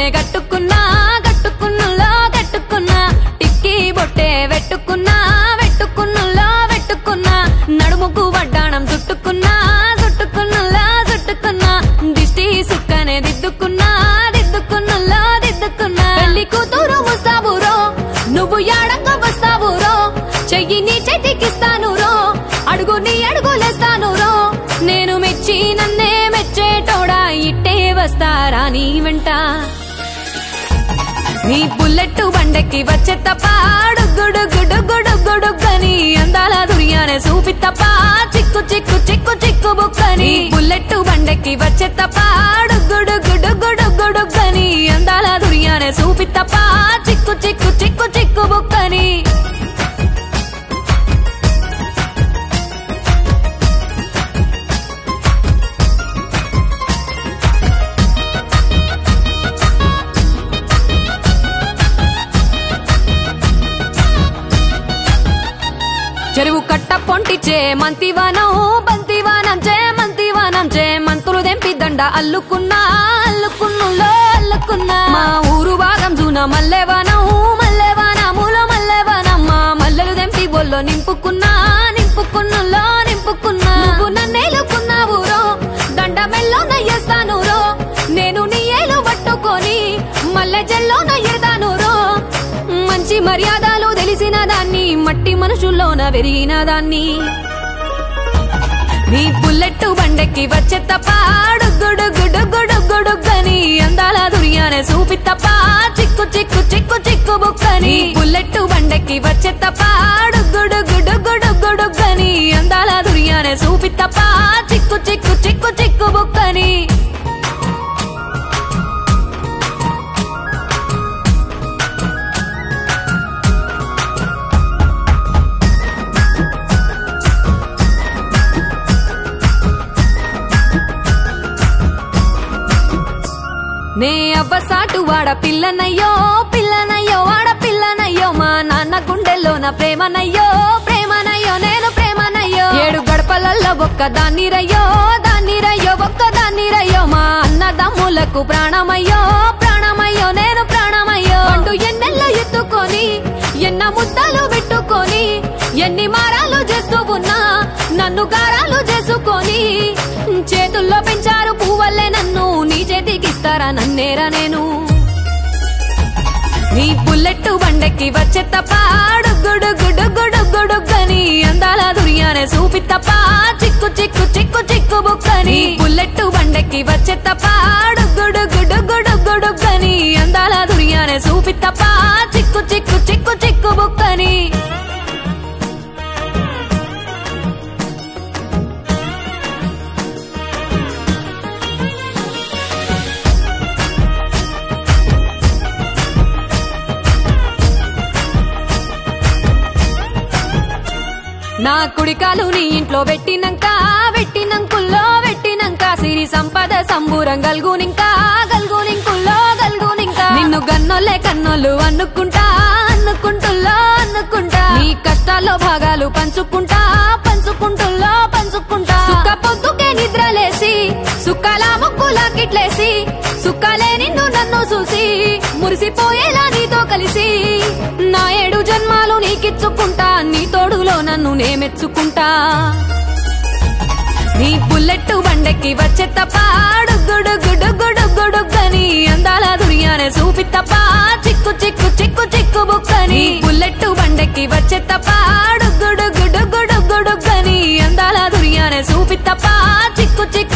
కట్టుకున్నా కట్టుకున్నులో కట్టుకున్నా టిక్కి బొట్టే వెట్టుకున్నా వెట్టుకున్నులో వెట్టుకున్నా నడుముకు వడ్డాణం చుట్టుకున్నా చుట్టుకున్నులో చుట్టుకున్నా దిష్టి సుక్కనే దిద్దుకున్నా దిద్దుకున్నులో దిద్దుకున్నా పెళ్లి కూతురు వస్తావురో నువ్వు యాడంగ వస్తావురో చెయ్యి నీ చేతికిస్తాను రో అడుగు నీ అడుగులేస్తాను రో నేను మెచ్చి నన్నే మెచ్చేటోడా ఇట్టే వస్తారా నీ వెంట నీ బుల్లెట్ బండెక్కి వచ్చే తప్ప గుడుగుడుగుడుగుడుగుడుగని అందాల దునియానే చూపి తప్ప చిక్కు చిక్కు చిక్కు చిక్కు బుక్కని బుల్లెట్ బండెక్కి వచ్చే తప్ప గుడుగుడుగుడుగుడుగని అందాల దునియానే చూపి తప్ప చిక్కు చిక్కు చిక్కు చిక్కు బుక్కని చెరువు కట్ట పొంటిచే మంతివానం బంతివానం చే మంతివానం చే మంతులు దెంపి దండ అల్లుకున్నా అల్లుకున్నులో అల్లుకున్నా మా ఊరు భాగం జూన మల్లెవానం మల్లెవానములో మల్లెవానం మా మల్లెలు దెంపి బొల్లో నింపుకున్నా నింపుకున్నులో నింపుకున్నా నువ్వు నన్నేలుకున్నావు రో దండ మెల్లో నయ్యేస్తాను రో నేను నీ ఏలు పట్టుకొని మల్లె జల్లో నయ్యేదాను రో మంచి మర్యాదలు తెలిసిన దాన్ని మట్టి మనుషుల్లోన పెరిగిన దాన్ని నీ బుల్లెట్ బండెక్కి వచ్చే తప్ప గుడుగుడుగుడుగుడుగని అందాల దునియానే చూపి తప్ప చిక్కు చిక్కు చిక్కు చిక్కు బుక్కని బుల్లెట్ బండెక్కి వచ్చే తప్ప గుడుగుడుగుడుగుడుగని అందాల దునియానే చూపి తప్ప చిక్కు చిక్కు చిక్కు చిక్కు బుక్కని నే అవ్వ సాటు వాడ పిల్లనయ్యో పిల్లనయ్యో వాడ పిల్లనయ్యో మా నాన్న గుండెల్లో నా ప్రేమనయ్యో ప్రేమనయ్యో నేను ప్రేమనయ్యో ఏడు గడపలల్లో ఒక్క దాన్ని రయ్యో దాన్ని రయ్యో ఒక్క దాన్ని రయ్యో మా అన్నదమ్ములకు ప్రాణమయ్యో ప్రాణమయ్యో నేను ప్రాణమయ్యో అంటూ ఎన్నెల్లో ఎత్తుకొని ఎన్న ముద్దలు పెట్టుకొని ఎన్ని మారాలు చేస్తూ ఉన్నా నన్ను గారాలు చేసుకొని చేతుల్లో పెంచారు పువ్వల్లే నన్ను నీ చేతికిస్తారా నన్నేరా నేను నీ బుల్లెట్ బండెక్కి వచ్చే తప్ప గుడుగుడుగుడుగుడుగని అందాల దునియానే చూపి తప్ప చిక్కు చిక్కు చిక్కు చిక్కు బుక్కని బుల్లెట్ బండెక్కి వచ్చే తప్ప గుడుగుడుగుడుగుడుగని అందాల దునియానే చూపి తప్ప చిక్కు చిక్కు చిక్కు చిక్కు బుక్కని నా కుడికాలు నీ ఇంట్లో పెట్టినంక పెట్టినంకుల్లో పెట్టినంక సిరి సంపద సంబూరం గల్గునింకా గల్గునింకుల్లో గల్గునింకా నిన్ను గన్నోలే కన్నోళ్ళు అనుకుంటా అనుకుంటుల్లో అనుకుంటా నీ కష్టాల్లో భాగాలు పంచుకుంటా పంచుకుంటుల్లో పంచుకుంటా సుఖ పొద్దుకే నిద్రలేసి సుఖాల ముక్కులా కిట్లేసి సుఖాలే నిన్ను నన్ను చూసి మురిసిపోయేలా నీతో కలిసి నా ఏడు జన్మాలు నీకిచ్చుకుంటా నీ తోడులో నన్ను నే మెచ్చుకుంటా నీ బుల్లెట్ బండెక్కి వచ్చే తప్ప గుడుగుడుగుడుగుడుగని అందాల దునియానే చూపి తప్ప చిక్కు చిక్కు చిక్కు చిక్కు బుక్కని బుల్లెట్ బండెక్కి వచ్చే తప్ప గుడుగుడుగుడుగుడుగని అందాల దునియానే చూపి తప్ప చిక్కు చిక్కు